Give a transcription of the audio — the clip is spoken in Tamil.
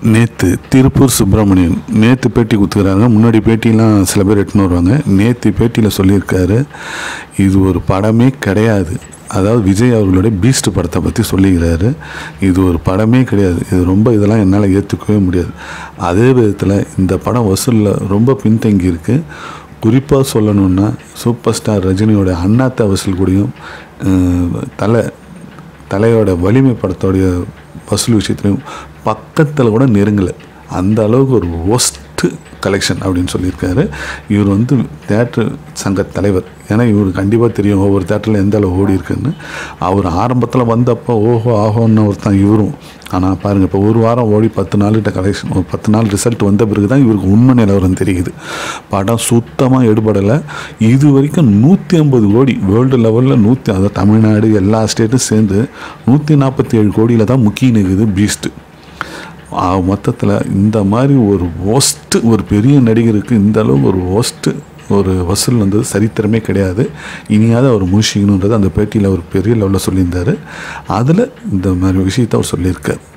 நேற்று திருப்பூர் சுப்பிரமணியன் நேற்று பேட்டி கொடுத்துக்கிறாங்க முன்னாடி பேட்டிலாம் சில பேர் எட்டுன்னு வருவாங்க நேற்று பேட்டியில் சொல்லியிருக்காரு இது ஒரு படமே கிடையாது அதாவது விஜய் அவர்களுடைய பீஸ்ட் படத்தை பற்றி சொல்லிக்கிறாரு இது ஒரு படமே கிடையாது இது ரொம்ப இதெல்லாம் என்னால் ஏற்றுக்கவே முடியாது அதே விதத்தில் இந்த படம் வசூலில் ரொம்ப பின்தங்கி இருக்கு குறிப்பாக சொல்லணுன்னா சூப்பர் ஸ்டார் ரஜினியோட அண்ணாத்த வசூல் கூடயும் அஹ், தலை தலையோட வலிமை படத்தோடைய வசூல் விஷயத்துலையும் பக்கத்தில் கூட நெருங்கலை அந்த அளவுக்கு ஒரு ஒஸ்ட்டு கலெக்ஷன் அப்படின்னு சொல்லியிருக்காரு இவர் வந்து தேட்டர் சங்க தலைவர் ஏன்னா இவருக்கு கண்டிப்பாக தெரியும் ஒவ்வொரு தேட்டரில் எந்த அளவு ஓடி இருக்குன்னு அவர் ஆரம்பத்தில் வந்தப்போ ஓஹோ ஆஹோன்னு ஒருத்தன் இவரும் ஆனால் பாருங்கள் இப்போ ஒரு வாரம் ஓடி பத்து நாள்கிட்ட கலெக்ஷன் ஒரு பத்து நாள் ரிசல்ட் வந்த பிறகு தான் இவருக்கு உண்மை நிலவரம் தெரியுது படம் சுத்தமாக எடுபடலை இது வரைக்கும் நூற்றி ஐம்பது கோடி வேர்ல்டு லெவலில் நூற்றி அதாவது தமிழ்நாடு எல்லா ஸ்டேட்டும் சேர்ந்து நூற்றி நாற்பத்தி ஏழு கோடியில் தான் முக்கிய நிற்குது பீஸ்ட்டு மொத்தத்தில் இந்த மாதிரி ஒரு ஒஸ்ட்டு ஒரு பெரிய நடிகருக்கு இந்த அளவு ஒரு ஒஸ்ட்டு ஒரு வசூல் வந்தது சரித்திரமே கிடையாது இனியாவது அவர் முழிச்சிக்கணுன்றது அந்த பேட்டியில் அவர் பெரிய லெவலில் சொல்லியிருந்தார் அதில் இந்த மாதிரி விஷயத்தை அவர் சொல்லியிருக்கார்